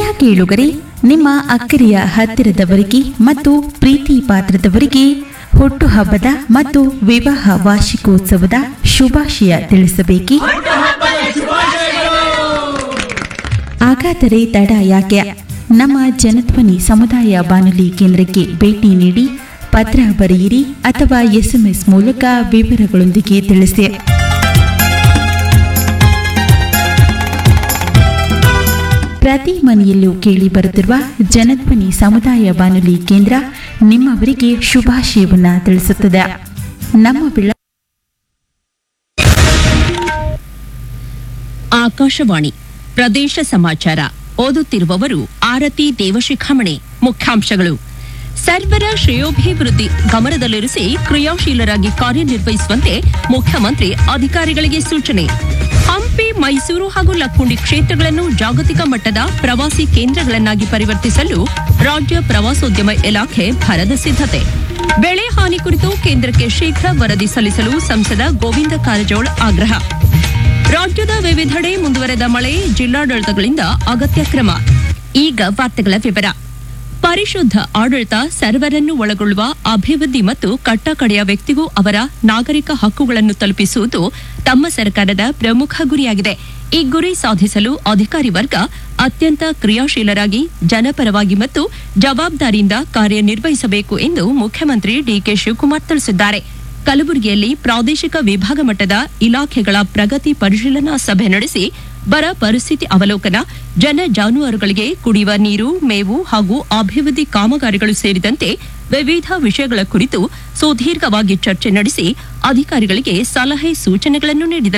ಕೇಳುಗರೆ ನಿಮ್ಮ ಅಕ್ಕರೆಯ ಹತ್ತಿರದವರಿಗೆ ಮತ್ತು ಪ್ರೀತಿ ಪಾತ್ರದವರಿಗೆ ಹುಟ್ಟುಹಬ್ಬದ ಮತ್ತು ವಿವಾಹ ವಾರ್ಷಿಕೋತ್ಸವದ ಶುಭಾಶಯ ತಿಳಿಸಬೇಕೇ ಹಾಗಾದರೆ ತಡ ಯಾಕೆ ನಮ್ಮ ಜನಧ್ವನಿ ಸಮುದಾಯ ಬಾನುಲಿ ಕೇಂದ್ರಕ್ಕೆ ಭೇಟಿ ನೀಡಿ ಪತ್ರ ಬರೆಯಿರಿ ಅಥವಾ ಎಸ್ಎಂಎಸ್ ಮೂಲಕ ವಿವರಗಳೊಂದಿಗೆ ತಿಳಿಸಿ ಪ್ರತಿ ಮನೆಯಲ್ಲೂ ಕೇಳಿ ಬರುತ್ತಿರುವ ಜನಧ್ವನಿ ಸಮುದಾಯ ಬಾನುಲಿ ಕೇಂದ್ರ ನಿಮ್ಮವರಿಗೆ ಶುಭಾಶಯವನ್ನ ತಿಳಿಸುತ್ತದೆ ನಮ್ಮ ವಿಳ ಆಕಾಶವಾಣಿ ಪ್ರದೇಶ ಸಮಾಚಾರ ಓದುತ್ತಿರುವವರು ಆರತಿ ದೇವಶಿಖಾಮಣಿ ಮುಖ್ಯಾಂಶಗಳು ಸರ್ವರ ಶ್ರೇಯೋಭಿವೃದ್ಧಿ ಗಮನದಲ್ಲಿರಿಸಿ ಕ್ರಿಯಾಶೀಲರಾಗಿ ಕಾರ್ಯನಿರ್ವಹಿಸುವಂತೆ ಮುಖ್ಯಮಂತ್ರಿ ಅಧಿಕಾರಿಗಳಿಗೆ ಸೂಚನೆ ಹಂಪಿ ಮೈಸೂರು ಹಾಗೂ ಲಕ್ಕುಂಡಿ ಕ್ಷೇತ್ರಗಳನ್ನು ಜಾಗತಿಕ ಮಟ್ಟದ ಪ್ರವಾಸಿ ಕೇಂದ್ರಗಳನ್ನಾಗಿ ಪರಿವರ್ತಿಸಲು ರಾಜ್ಯ ಪ್ರವಾಸೋದ್ಯಮ ಇಲಾಖೆ ಭರದ ಸಿದ್ಧತೆ ಬೆಳೆ ಹಾನಿ ಕುರಿತು ಕೇಂದ್ರಕ್ಕೆ ಶೀಘ್ರ ವರದಿ ಸಲ್ಲಿಸಲು ಸಂಸದ ಗೋವಿಂದ ಕಾರಜೋಳ ಆಗ್ರಹ ರಾಜ್ಯದ ವಿವಿಧೆಡೆ ಮುಂದುವರೆದ ಮಳೆ ಜಿಲ್ಲಾಡಳಿತಗಳಿಂದ ಅಗತ್ಯ ಕ್ರಮ ಈಗ ವಾರ್ತೆಗಳ ವಿವರ ಪರಿಶುದ್ಧ ಆಡಳಿತ ಸರ್ವರನ್ನು ಒಳಗೊಳ್ಳುವ ಅಭಿವೃದ್ಧಿ ಮತ್ತು ಕಟ್ಟಕಡೆಯ ವ್ಯಕ್ತಿಗೂ ಅವರ ನಾಗರಿಕ ಹಕ್ಕುಗಳನ್ನು ತಲುಪಿಸುವುದು ತಮ್ಮ ಸರ್ಕಾರದ ಪ್ರಮುಖ ಗುರಿಯಾಗಿದೆ ಈ ಗುರಿ ಸಾಧಿಸಲು ಅಧಿಕಾರಿ ವರ್ಗ ಅತ್ಯಂತ ಕ್ರಿಯಾಶೀಲರಾಗಿ ಜನಪರವಾಗಿ ಮತ್ತು ಜವಾಬ್ದಾರಿಯಿಂದ ಕಾರ್ಯನಿರ್ವಹಿಸಬೇಕು ಎಂದು ಮುಖ್ಯಮಂತ್ರಿ ಡಿಕೆ ಶಿವಕುಮಾರ್ ತಿಳಿಸಿದ್ದಾರೆ ಕಲಬುರಗಿಯಲ್ಲಿ ಪ್ರಾದೇಶಿಕ ವಿಭಾಗ ಮಟ್ಟದ ಇಲಾಖೆಗಳ ಪ್ರಗತಿ ಪರಿಶೀಲನಾ ಸಭೆ ನಡೆಸಿ ಬರ ಪರಿಸ್ಥಿತಿ ಅವಲೋಕನ ಜನ ಜಾನುವಾರುಗಳಿಗೆ ಕುಡಿಯುವ ನೀರು ಮೇವು ಹಾಗೂ ಅಭಿವೃದ್ಧಿ ಕಾಮಗಾರಿಗಳು ಸೇರಿದಂತೆ ವಿವಿಧ ವಿಷಯಗಳ ಕುರಿತು ಸುದೀರ್ಘವಾಗಿ ಚರ್ಚೆ ನಡೆಸಿ ಅಧಿಕಾರಿಗಳಿಗೆ ಸಲಹೆ ಸೂಚನೆಗಳನ್ನು ನೀಡಿದರು